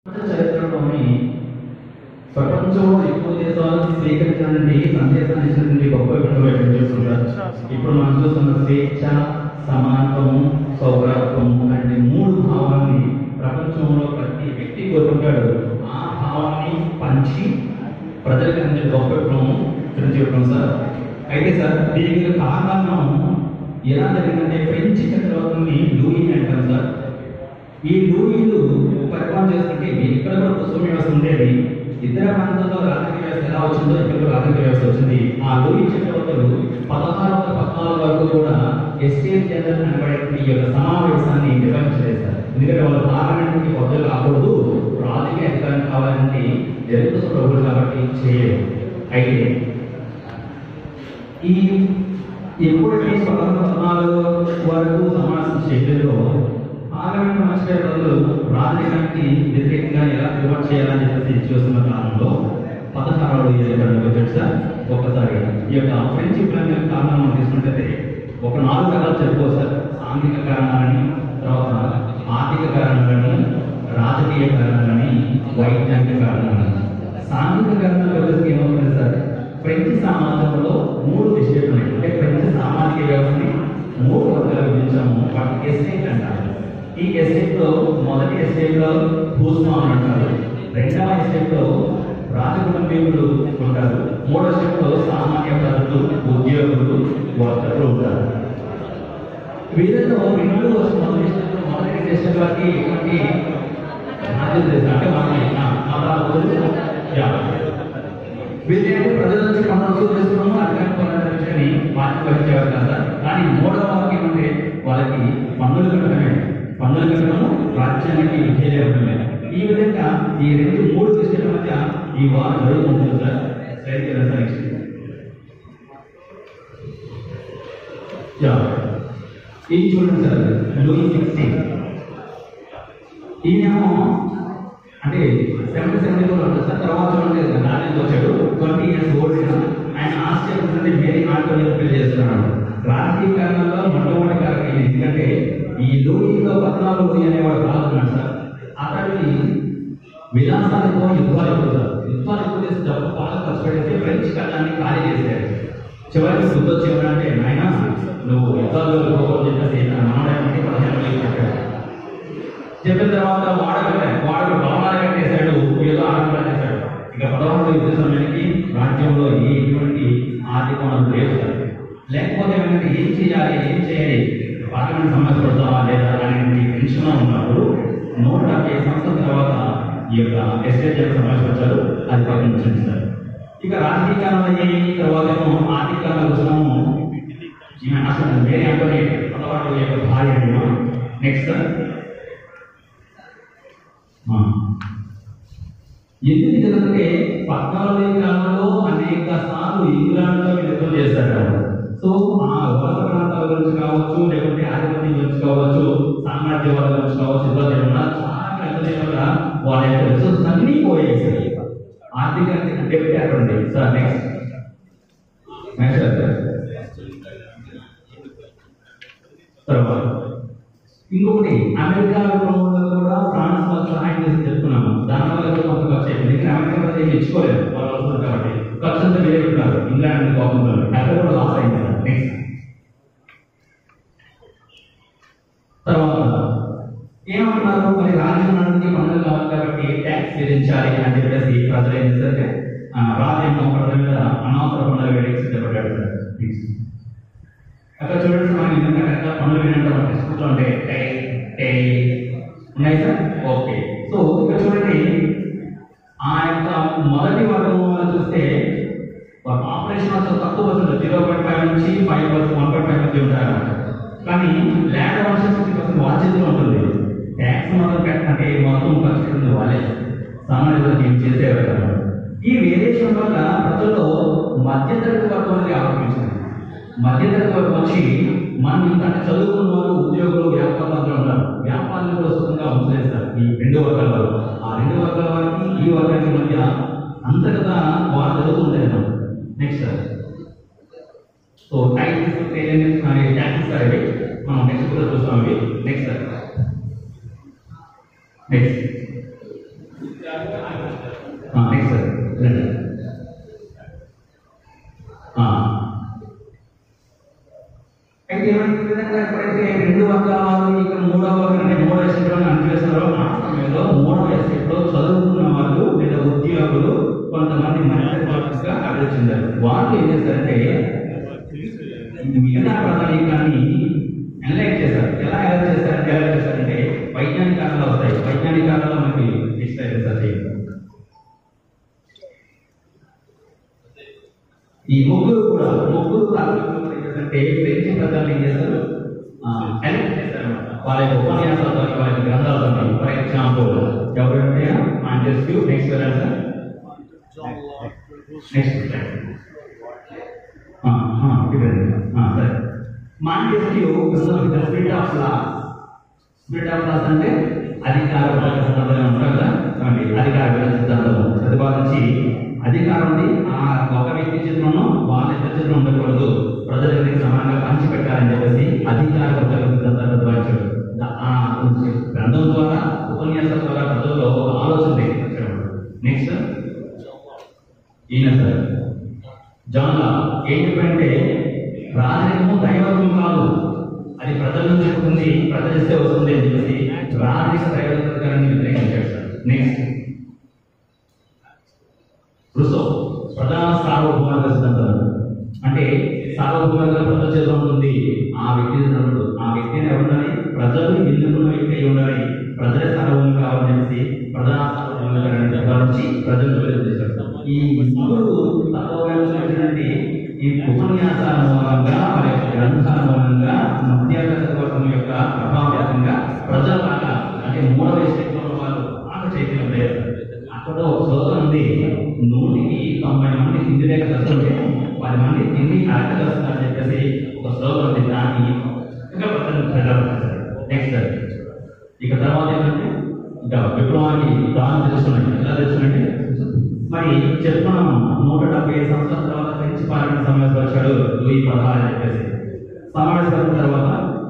ప్రపంచ చరిత్రలోని ప్రపంచంలో ఎక్కువ దేశాలు స్వీకరించినటువంటి సందేశాన్ని ఇచ్చినటువంటి గొప్ప విధంగా వ్యక్తం చేస్తుంటారు ఇప్పుడు మనం చూస్తున్న స్వేచ్ఛ సమానత్వము సౌభ్రత్వము అనే మూడు భావాన్ని ప్రపంచంలో ప్రతి వ్యక్తి కోరుకుంటాడు ఆ భావాన్ని పంచి ప్రజలకు అందించే గొప్ప విప్లవం ఫ్రెంచ్ విప్లవం సార్ అయితే సార్ దీనికి కారణం ఎలా జరిగిందంటే ఫ్రెంచ్ చక్రవర్తిని లూయి అంటారు సార్ ఈ లూయిలు పరిపాలన చేస్తుంటే ఇక్కడ కూడా కుటుంబ వ్యవస్థ ఉండేది ఇతర ప్రాంతాల్లో రాజకీయ వ్యవస్థ ఎలా వచ్చిందో ఇక్కడ కూడా రాజకీయ వ్యవస్థ వచ్చింది ఆ లూయి చక్రవర్తులు పదహారు వందల పద్నాలుగు వరకు కూడా ఎస్టేట్ జనరల్ అనబడేటువంటి ఈ యొక్క సమావేశాన్ని నిర్వహించలేదు ఎందుకంటే వాళ్ళు పార్లమెంట్ కి పదవులు కాకూడదు రాజకీయ అధికారం కావాలంటే జరుగుతున్న ప్రభుత్వం కాబట్టి చేయలేదు అయితే ఈ ఎప్పుడైతే పదహారు పద్నాలుగు వరకు సమావేశం చేయడంలో పార్లమెంట్ మనుషులు రాజకీయానికి వ్యతిరేకంగా ఎలా రివర్ట్ చేయాలని చెప్పేసి చూస్తున్న కాలంలో పదహారు వచ్చాడు సార్ ఒక్కసారి ఈ యొక్క ఫ్రెంచ్ విప్లవం కారణం మనం తీసుకుంటే ఒక నాలుగు కారణాలు చెప్పుకోవచ్చు సార్ సాంఘిక కారణాలని తర్వాత ఆర్థిక కారణాలని రాజకీయ కారణాలని వైజ్ఞానిక కారణాలని సాంఘిక కారణాలు వ్యవస్థకి ఏమవుతుంది సార్ ఫ్రెంచ్ సమాజంలో మూడు విషయాలు ఉన్నాయి అంటే ఫ్రెంచ్ సామాజిక వ్యవస్థని మూడు వర్గాలు విభజించాము వాటికి ఎస్టేట్ అంటారు ఈ ఎస్టేట్ లో మొదటి ఎస్టేట్ లో భూస్వాములు అంటారు రెండవ ఎస్టేట్ లో రాజకుటుంబీకులు ఉంటారు మూడో ఎస్టేట్ లో సామాన్య ప్రజలు ఉద్యోగులు వర్కర్లు ఉంటారు వీళ్ళలో రెండు మొదటి ఎస్టేట్ లో మొదటి ఎస్టేట్ వారికి ఎటువంటి బాధ్యత లేదు. అంటే మనం మతాలు యా వీళ్ళేమో ప్రజల నుంచి పన్ను వసూలు చేస్తున్నాము అధికారం పొందాలనే విషయాన్ని బాధ్యత వహించేవారు కదా కానీ మూడవ వాక్యం అంటే వాళ్ళకి పన్నులు కట్టడమే పన్నులు కట్టడము రాజ్యానికి విధేయులే ఉండడమే ఈ విధంగా ఈ రెండు మూడు దృష్టిల మధ్య ఈ వారం జరుగుతుంటుంది సార్ స్లైడ్ కదా సార్ నెక్స్ట్ యా ఇది చూడండి సార్ లూయి సిక్స్టీన్ ఈయనేమో అంటే సెవెంటీ సెవెంటీ ఫోర్ ఉంటుంది సార్ తర్వాత చూడండి నాలుగు వచ్చాడు ట్వంటీ ఇయర్స్ ఓల్డ్ ఆయన ఆశ్చర్యపోతుంది మేరీ ఆటోని ఫిల్ చేస్తున్నాడు రాజకీయ కారణంలో మొట్టమొదటి కారణం ఇది ఎందుకంటే ఈ లూయిలో పద్నాలుగు లూయి అనేవాడు రాస్తున్నాడు సార్ అతడికి విలాసాలతో యుద్ధాలు ఎక్కువ సార్ యుద్ధాలు ఎక్కువ చేసి డబ్బు బాగా ఖర్చు పెట్టేసి ఫ్రెంచ్ కళ్ళాన్ని ఖాళీ చేశాడు చివరికి బుద్ధి వచ్చేవాడంటే నాయన నువ్వు యుద్ధాలు వెళ్ళిపోకూడదు చెప్పేసి నా మనవడానికి పదిహేను వేలు చెప్పాడు చెప్పిన తర్వాత వాడక వాడు భవనాలు కట్టేశాడు ఏదో ఆడంబరం చేశాడు ఇక పదహారు యుద్ధ సమయానికి రాజ్యంలో ఎటువంటి ఆర్థిక వనరులు లేవు సార్ లేకపోతే ఏమంటే ఏం చేయాలి ఏం చేయాలి పార్లమెంట్ సమస్య పడతావా లేదా అనేది టెన్షన్ ఉన్నప్పుడు నూట డెబ్బై సంవత్సరం తర్వాత ఈ యొక్క ఎస్టేట్ జనరల్ సమస్య వచ్చారు అది పక్కన ఉంచండి సార్ ఇక రాజకీయ కారణాలు అయ్యాయి తర్వాత ఏమో ఆర్థిక కారణాలు వచ్చినాము ఈమె అసలు వేరే అంటే పదవాడు యొక్క భార్య నెక్స్ట్ సార్ ఆ. ఎందుకు జరుగుతుంటే పద్నాలుగు కాలంలో అనేక సార్లు ఇంగ్లాండ్ లో యుద్ధం చేశారు సో ఆ వలస ప్రాంతాల గురించి కావచ్చు లేకుంటే ఆధిపత్యం గురించి కావచ్చు సామ్రాజ్యవాద గురించి కావచ్చు యుద్ధం చేయడం వల్ల చాలా యుద్ధం చేయడం వల్ల వాళ్ళ యొక్క రిసోర్సెస్ అన్ని పోయేసాయి ఆర్థిక డెప్ట్ అక్కడ సార్ నెక్స్ట్ నెక్స్ట్ సార్ తర్వాత ఇంకొకటి అమెరికా విప్లవంలో కూడా ఫ్రాన్స్ వాళ్ళు సహాయం చేసి చెప్తున్నాము దానివల్ల కూడా కొంత ఖర్చు అయిపోయింది ఎందుకంటే అమెరికా వాళ్ళు ఏమి ఇచ్చుకోలేదు వాళ్ళు వస్తున్నారు కాబట్టి ఖర్చు అంతా వేరే పెట్టారు ఇంగ్లాండ్ బాగుంటుంది అక్కడ కూడా లాస్ అయింది నెక్స్ట్ తర్వాత ఏమంటున్నారు మరి రాజ్యం నుండి పన్నులు కావాలి కాబట్టి ట్యాక్స్ విధించాలి అని చెప్పేసి ప్రజలు ఏం చేశారంటే ఆ, రాజ్యం ప్రజల మీద అనవసర పన్నులు వేయడానికి సిద్ధపడ్డాడు సార్ నెక్స్ట్ అక్కడ చూడండి మనం ఎందుకంటే అక్కడ పనులు వినంటే మనం తీసుకుంటుంటే టే టే ఉన్నాయి సార్ ఓకే సో ఇక్కడ చూడండి ఆ యొక్క మొదటి వర్గంలో చూస్తే ఆపరేషన్ అసలు తక్కువ వస్తుంది జీరో పాయింట్ ఫైవ్ నుంచి five percent one point five మధ్య ఉంటారు కానీ ల్యాండ్ వర్షన్ సిక్స్టీ పర్సెంట్ వాళ్ళ చేతిలో ఉంటుంది ట్యాక్స్ మొత్తం పెట్టంటే మొత్తం ఖర్చు పెట్టింది వాళ్ళే సామాన్యులు ఏం చేసేవారు కదా ఈ వేరియేషన్ వల్ల ప్రజల్లో మధ్యతరగతి వర్గం అనేది ఆరోపించింది మధ్యతరగతి వర్గం వచ్చి మనం ఇంత చదువుకున్న వాళ్ళు ఉద్యోగులు వ్యాపారాలు ఉన్నారు వ్యాపారాలు కూడా సుఖంగా ఉంచేస్తారు ఈ రెండు వర్గాల వారు ఆ రెండు వర్గాల వారికి ఈ వర్గానికి మధ్య అంతర్గత వారు జరుగుతుంటాయి next sir so taxes taxes sir ఇవి మనం నెక్స్ట్ కూడా చూస్తాం ఇవి next sir next next sir రండి ఆ. అయితే ఏమైంది ఈ విధంగా ఎప్పుడైతే రెండు వర్గాల వాళ్ళు ఇక్కడ మూడవ వర్గం అంటే మూడవ ఎస్టేట్లో అనిపిస్తున్నారో ఆ సమయంలో మూడవ ఎస్టేట్లో చదువుకున్న వాళ్ళు లేదా ఉద్యోగులు కొంతమంది మధ్యవర్తిగా అభివృద్ధి చెందారు వాళ్ళు ఏం చేస్తారంటే మిగతా ప్రణాళికని ఎనలైజ్ చేశారు ఎలా ఎలా చేశారంటే ఎలా చేశారంటే వైజ్ఞానిక కారణాలు వస్తాయి వైజ్ఞానిక కారణాలు మనకి ఇస్తాయి సార్ ఈ ముగ్గురు కూడా ముగ్గురు తాలూకు ఏంటంటే ఫ్రెంచ్ ప్రజలు ఏం చేస్తారు ఎలక్ట్ చేస్తారన్నమాట వాళ్ళ యొక్క ఉపన్యాసాలతో వాళ్ళ యొక్క గ్రంథాలతో ఫర్ ఎగ్జాంపుల్ ఎవరంటే మాంటెస్క్యూ నెక్స్ట్ సార్ నెక్స్ట్ సరే Montesquieu spirit of law spirit of laws అంటే అధికార విభజన సిద్ధాంతం ఉంటారు కదా కాబట్టి అధికార విభజన సిద్ధాంతం ప్రతిపాదించి అధికారం ఉంది ఆ ఒక వ్యక్తి చేతిలోనూ వాళ్ళ ఇద్దరి చేతిలో ఉండకూడదు ప్రజలకి సమానంగా పంచిపెట్టాలని చెప్పేసి అధికార విభజన సిద్ధాంతాన్ని ప్రతిపాదించాడు దా- ఆ గ్రంథం ద్వారా ఉపన్యాసం ద్వారా ప్రజల్లో ఒక ఆలోచన రేకెత్తించాడు నెక్స్ట్ ఈయన సార్ జాన్ లా ఏం చెప్పంటే రాజరికము దైవత్వం కాదు అది ప్రజల నుంచి వస్తుంది ప్రజలు ఇస్తే వస్తుంది అని చెప్పేసి రాజరిక దైవత్వాన్ని వ్యతిరేకించాడు సార్ నెక్స్ట్ రుసో ప్రధాన సార్వభౌమ సిద్ధాంతం అంటే సార్వభౌమంగా ప్రజల చేతిలో ఉంటుంది ఆ వ్యక్తి ఉండదు ఆ వ్యక్తిని ఎవరుండాలి ప్రజలు ఎన్నుకున్న వ్యక్తి అయి ఉండాలి ప్రజలే సార్వభౌమం కావాలని చెప్పేసి ప్రధాన సార్వభౌమంగా భావించి ప్రజలు చేశారు ఈ ముగ్గురు తత్వవేత్తటువంటి ఈ ఉపన్యాసాల మూలంగా వారి యొక్క గ్రంథాల మూలంగా మధ్యాహ్న వర్గం యొక్క ప్రభావవంతంగా ప్రజల బాగా అంటే మూడవ స్థితిలో ఉన్న వాళ్ళు బాగా చైతన్యం లేదు అక్కడ ఒక శ్లోకం ఉంది నూటికి తొంభై మంది తిండి లేక కష్టంటే పది మంది తిండి అరక కష్టాలు చెప్పేసి ఒక శ్లోకం ఉంది దాన్ని ఇంకా ప్రజలు ప్రజలు నెక్స్ట్ ఇక తర్వాత ఏంటంటే ఇంకా విప్లవానికి దానం తెలుసుకున్నాయి ఎలా తెలుసుకున్నట్టే మరి చెప్పుకున్నాం నూట డెబ్బై ఐదు సంవత్సరాల తర్వాత ఫ్రెంచ్ పార్లమెంట్ సమావేశం వచ్చాడు లూయి పదహారు అని చెప్పేసి సమావేశం వచ్చిన తర్వాత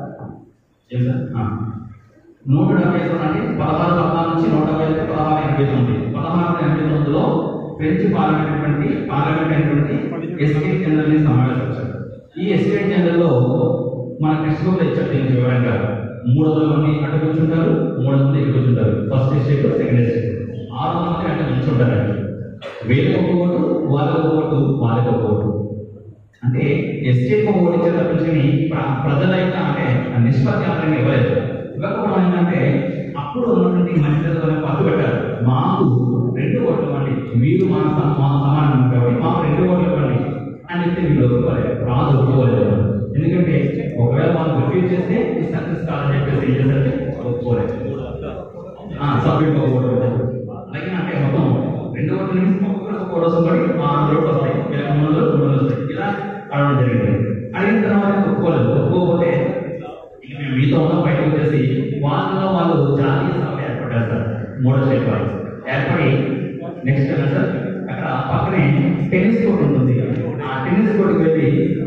ఏం సార్? ఆ. నూట డెబ్బై ఐదు అంటే పదహారు పద్నాలుగు నుంచి నూట డెబ్బై ఐదు పదహారు ఎనభై తొమ్మిది పదహారు ఎనభై తొమ్మిదిలో ఫ్రెంచ్ పార్లమెంట్ అయినటువంటి పార్లమెంట్ అయినటువంటి ఎస్టేట్ జనరల్ ని సమావేశం వచ్చారు ఈ ఎస్టేట్ జనరల్ లో మన టెక్స్ట్ బుక్ ఇచ్చారు దీనికి వివరంగా మూడు వందల మంది అటు కూర్చుంటారు మూడు వందల మంది ఇటు కూర్చుంటారు ఫస్ట్ ఎస్టేట్ సెకండ్ ఎస్టేట్ ఆరు వందల మంది అటు కూర్చుంటారు వీళ్ళకి ఒక ఓటు వాళ్ళకి ఒక ఓటు వాళ్ళకి ఒక ఓటు అంటే ఎస్టేట్ ఒక ఓటు ఇచ్చే తప్పించుకుని ప్ర- ప్రజల యొక్క అంటే ఆ నిష్పత్తి ఆధారంగా ఇవ్వలేదు ఇవ్వకపోవడం ఏంటంటే అప్పుడు ఉన్నటువంటి మధ్యలో పట్టు పెట్టారు మాకు రెండు ఓట్లు ఇవ్వండి మీరు మా సమ- మా సమానం కాబట్టి మాకు రెండు ఓట్లు ఇవ్వండి అని చెప్తే వీళ్ళు ఒప్పుకోలేదు రాజు ఒప్పుకోలేదు ఎందుకంటే ఒకవేళ వాళ్ళు రిఫ్యూజ్ చేస్తే ఇది సక్సెస్ కాదని చెప్పేసి ఏం చేశారంటే ఒప్పుకోలేదు ఆ, సబ్మిట్ ఒక ఓటు అలాగే అంటే మొత్తం రెండు ఓట్లు నుంచి ఒక్కొక్కరికి ఒక ఓటు వస్తుంది ఆ ఓట్లు వస్తాయి ఇలా మూడు వందలు మూడు వందలు వస్తాయి ఇలా అడగడం జరిగింది అడిగిన తర్వాత ఒప్పుకోలేదు ఒప్పుకోకపోతే ఇక మేము మీతో ఉన్న బయటకు వచ్చేసి వాళ్ళలో వాళ్ళు జాతీయ సభ ఏర్పడ్డారు సార్ మూడో స్టేట్ వాళ్ళు ఏర్పడి నెక్స్ట్ సార్ అక్కడ పక్కనే టెన్నిస్ కోర్ట్ ఉంటుంది ఆ టెన్నిస్ కోర్టుకి వెళ్ళి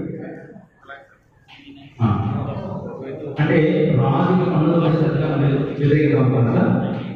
ఆ, అంటే రాజుకి పన్నులు వచ్చేట్టుగా వ్యతిరేకంగా ఉంటారు సార్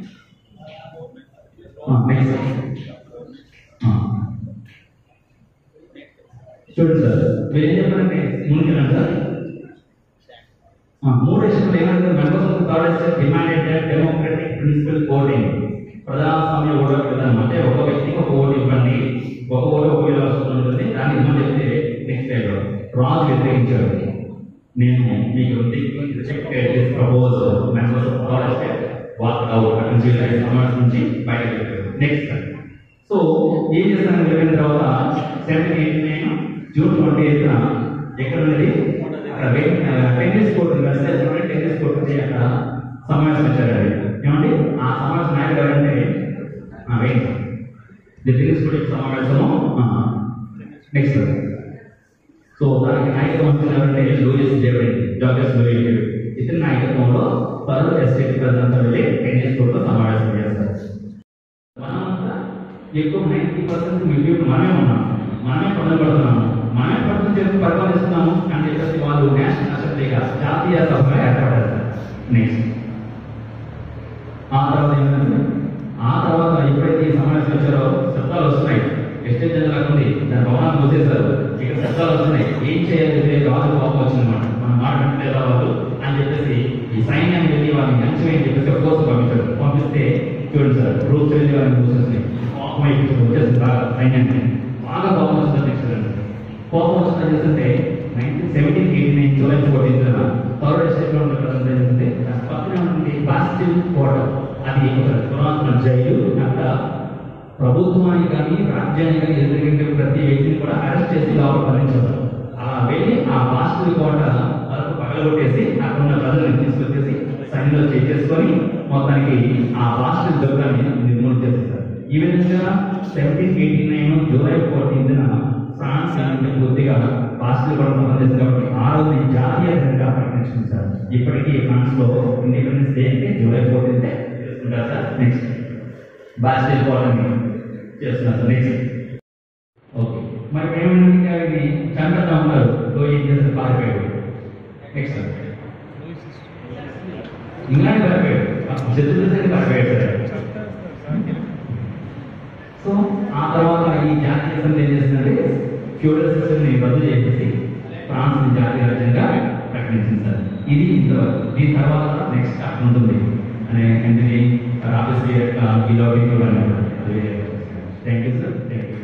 నెక్స్ట్ చూడండి సార్ మీరు ఏం చెప్పారంటే ముందుకెళ్ళండి సార్ ఆ, మూడు ఇష్టం ఏమంటే members of college demanded democratic principle voting ప్రజాస్వామ్య ఓటు విధానం అంటే ఒక వ్యక్తికి ఒక ఓటు ఇవ్వండి ఒక ఓటు ఒక విలువ వస్తుంది దాన్ని ఇవ్వని చెప్తే నెక్స్ట్ టైం రాజు వ్యతిరేకించాడు నేను మీకు rejected this propose members of college walk out అక్కడి నుంచి సమావేశం నుంచి బయటకు వెళ్ళారు నెక్స్ట్ సో ఏం చేస్తాను వెళ్ళిన తర్వాత seventeen eight nine June twenty eighth ఎక్కడ ఉన్నది అక్కడ వే- ఆ, టెన్నిస్ కోర్ట్ ఉంది కదా సార్, చూడండి టెన్నిస్ కోర్ట్ ఉంది అక్కడ సమావేశం ఇచ్చారు అది ఏమండి ఆ సమావేశం నాయకుడు ఎవరంటే ఆ, వెయిట్ సార్. ఇది టెన్నిస్ కోర్ట్ యొక్క సమావేశము నెక్స్ట్ సో దానికి నాయకత్వం వహించిన ఎవరంటే లూయిస్ జెవెన్ జార్జస్ లూయిస్ జెవెన్ ఇతని నాయకత్వంలో పలు ఎస్టేట్ ప్రజలంతా వెళ్ళి టెన్నిస్ కోర్టులో సమావేశం చేస్తారు మనమంతా ఎక్కువ నైన్టీ పర్సెంట్ మిగిలి మనమే ఉన్నాం మనమే పనులు పడుతున్నాము మనమే పనులు చేసి పరిపాలిస్తున్నాము అని చెప్పేసి వాళ్ళు నేషనల్ అసెంబ్లీగా జాతీయ సభగా ఏర్పడారు నెక్స్ట్ ఆ తర్వాత ఏంటంటే ఆ తర్వాత చూడండి సార్ రూల్స్ చూసేసి కోపం అయిపోతుంది వచ్చేసి బాగా సైన్యానికి బాగా కోపం వస్తుంది నెక్స్ట్ కోపం వస్తుంది చేస్తుంటే nineteen seventeen eighty nine July fourteen third ఎస్టేట్లో ఉన్న ప్రజలు ఏంటంటే పక్కనే ఉంది బాస్టిల్ కోట అది ఒక పురాతన జైలు అక్కడ ప్రభుత్వానికి కానీ రాజ్యానికి కానీ ఎదురుగంటే ప్రతి వ్యక్తిని కూడా అరెస్ట్ చేసి లోపల బంధించారు అలా వెళ్ళి ఆ బాస్టిల్ కోట వరకు పగలగొట్టేసి అక్కడ ఉన్న ప్రజలను తీసుకొచ్చేసి సైన్యంలో చేసేసుకొని మొత్తానికి ఆ బాస్టిల్ దుర్గాన్ని నిర్మూలన చేసేసారు ఈ విధంగా సెవెంటీన్ ఎయిటీ నైన్ జూలై ఫోర్టీన్త్న ఫ్రాన్స్ ఏంటంటే కొద్దిగా బాస్టిల్ కూడా సంబంధించింది కాబట్టి ఆ రోజు జాతీయ దినంగా ప్రకటించింది సార్ ఇప్పటికీ ఫ్రాన్స్ లో ఇండిపెండెన్స్ డే అంటే జూలై ఫోర్టీన్త్ చేసుకుంటారు సార్ నెక్స్ట్ బాస్టిల్ కోటని చేస్తున్నారు సార్ నెక్స్ట్ ఓకే మరి ఏమైనా అవి చంద్రతా ఉన్నారు సో ఏం చేస్తారు పారిపోయాడు నెక్స్ట్ సార్ ఇంగ్లాండ్ పారిపోయాడు శత్రు దేశానికి పారిపోయాడు సార్ సో ఆ తర్వాత ఈ జాతీయ అసెంబ్లీ ఏం చేసిందంటే ఫ్యూడల్ సిస్టమ్ ని రద్దు చేసేసి ఫ్రాన్స్ ని జాతీయ రాజ్యంగా ప్రకటించింది సార్ ఇది ఇంతవరకు దీని తర్వాత నెక్స్ట్ అక్కడ ఉంటుంది అనే ఏంటిది రాబేస్బియర్ బిలో thank you sir thank you